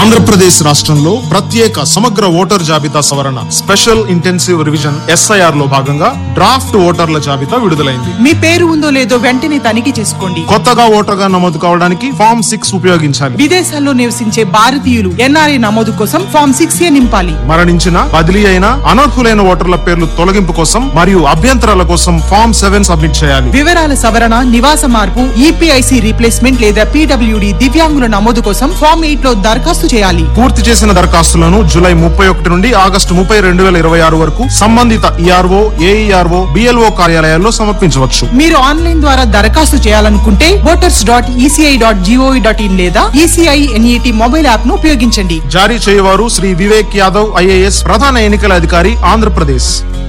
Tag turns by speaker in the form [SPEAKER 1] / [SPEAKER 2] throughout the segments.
[SPEAKER 1] ఆంధ్రప్రదేశ్ రాష్ట్రంలో ప్రత్యేక సమగ్ర ఓటర్ జాబితా సవరణ స్పెషల్ ఇంటెన్సివ్ రివిజన్ ఎస్ఐఆర్ లో భాగంగా డ్రాఫ్ట్ ఓటర్ల జాబితా విడుదలైంది
[SPEAKER 2] మీ పేరు ఉందో లేదో వెంటనే తనిఖీ చేసుకోండి
[SPEAKER 1] కొత్తగా ఓటర్గా నమోదు కావడానికి ఫామ్ సిక్స్ ఉపయోగించాలి
[SPEAKER 2] విదేశాల్లో నివసించే భారతీయులు ఎన్ఆర్ఐ నమోదు కోసం ఫామ్ సిక్స్ ఏ నింపాలి
[SPEAKER 1] మరణించిన బదిలీ అయిన అనర్హులైన ఓటర్ల పేర్లు తొలగింపు కోసం మరియు అభ్యంతరాల కోసం ఫామ్ సెవెన్ సబ్మిట్ చేయాలి
[SPEAKER 2] వివరాల సవరణ నివాస మార్పు ఈపీఐసి రీప్లేస్మెంట్ లేదా పీడబ్ల్యూడి దివ్యాంగుల నమోదు కోసం ఫామ్ ఎయిట్ లో దరఖాస్తు చేయాలి
[SPEAKER 1] పూర్తి చేసిన దరఖాస్తులను జూలై ముప్పై ఒకటి నుండి ఆగస్టు ముప్పై రెండు వేల ఇరవై ఆరు వరకు సంబంధిత ఈఆర్ఓ ఏఈఆర్ఓ బిఎల్ఓ కార్యాలయాల్లో సమర్పించవచ్చు
[SPEAKER 2] మీరు ఆన్లైన్ ద్వారా దరఖాస్తు చేయాలనుకుంటే voters dot ECI dot GOV dot in లేదా ఈసీఐ ఎన్ఈటి మొబైల్ యాప్ ను ఉపయోగించండి
[SPEAKER 1] జారీ చేయవారు శ్రీ వివేక్ యాదవ్ ఐఏఎస్ ప్రధాన ఎన్నికల అధికారి ఆంధ్రప్రదేశ్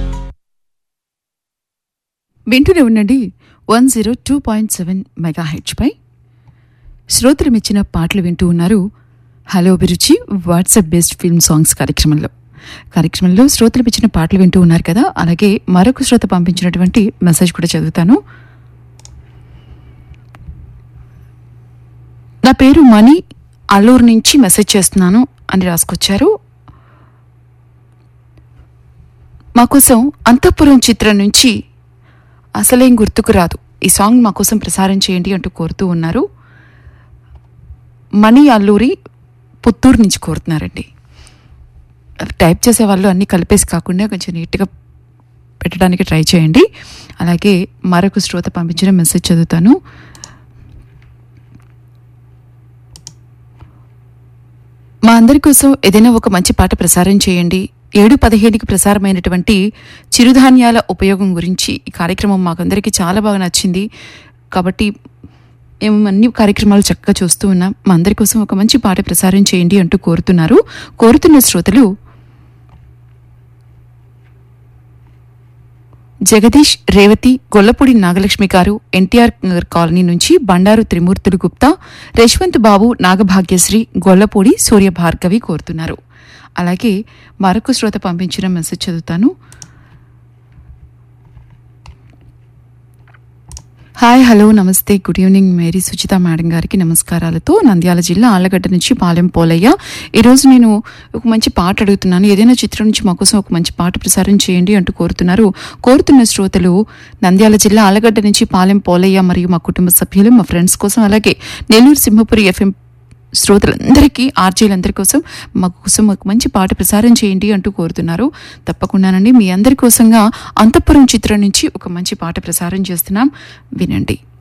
[SPEAKER 3] వింటూనే ఉండండి one zero two point seven mega హెచ్పై శ్రోతలు మెచ్చిన పాటలు వింటూ ఉన్నారు హలో అభిరుచి వాట్సాప్ బేస్డ్ ఫిల్మ్ సాంగ్స్ కార్యక్రమంలో కార్యక్రమంలో శ్రోతలు మెచ్చిన పాటలు వింటూ ఉన్నారు కదా అలాగే మరొక శ్రోత పంపించినటువంటి మెసేజ్ కూడా చదువుతాను నా పేరు మణి అల్లూరు నుంచి మెసేజ్ చేస్తున్నాను అని రాసుకొచ్చారు మా కోసం అంతఃపురం చిత్రం నుంచి అసలేం గుర్తుకు రాదు ఈ సాంగ్ మా కోసం ప్రసారం చేయండి అంటూ కోరుతూ ఉన్నారు మణి అల్లూరి పుత్తూరు నుంచి కోరుతున్నారండి టైప్ చేసే వాళ్ళు అన్నీ కలిపేసి కాకుండా కొంచెం నీట్గా పెట్టడానికి ట్రై చేయండి అలాగే మరొక శ్రోత పంపించిన మెసేజ్ చదువుతాను మా అందరి కోసం ఏదైనా ఒక మంచి పాట ప్రసారం చేయండి ఏడు పదిహేడుకి ప్రసారమైనటువంటి చిరుధాన్యాల ఉపయోగం గురించి ఈ కార్యక్రమం మాకందరికీ చాలా బాగా నచ్చింది కాబట్టి మేము అన్ని కార్యక్రమాలు చక్కగా చూస్తూ ఉన్నాం మా అందరి కోసం ఒక మంచి పాట ప్రసారం చేయండి అంటూ కోరుతున్నారు కోరుతున్న శ్రోతలు జగదీష్ రేవతి గొల్లపూడి నాగలక్ష్మి గారు ఎన్టీఆర్ నగర్ కాలనీ నుంచి బండారు త్రిమూర్తులు గుప్తా యశ్వంత్ బాబు నాగభాగ్యశ్రీ గొల్లపూడి సూర్య భార్గవి కోరుతున్నారు అలాగే మరొక శ్రోత పంపించిన మెసేజ్ చదువుతాను హాయ్ హలో నమస్తే good evening Mary Suchitha madam గారికి నమస్కారాలతో నంద్యాల జిల్లా ఆళ్లగడ్డ నుంచి పాలెం పోలయ్య ఈరోజు నేను ఒక మంచి పాట అడుగుతున్నాను ఏదైనా చిత్రం నుంచి మా కోసం ఒక మంచి పాట ప్రసారం చేయండి అంటూ కోరుతున్నారు కోరుతున్న శ్రోతలు నంద్యాల జిల్లా ఆళ్లగడ్డ నుంచి పాలెం పోలయ్య మరియు మా కుటుంబ సభ్యులు మా ఫ్రెండ్స్ కోసం అలాగే నెల్లూరు సింహపురి ఎఫ్ఎం శ్రోతలందరికీ ఆర్జీలందరి కోసం మా కోసం ఒక మంచి పాట ప్రసారం చేయండి అంటూ కోరుతున్నారు తప్పకుండానండి మీ అందరి కోసంగా అంతఃపురం చిత్రం నుంచి ఒక మంచి పాట ప్రసారం చేస్తున్నాం వినండి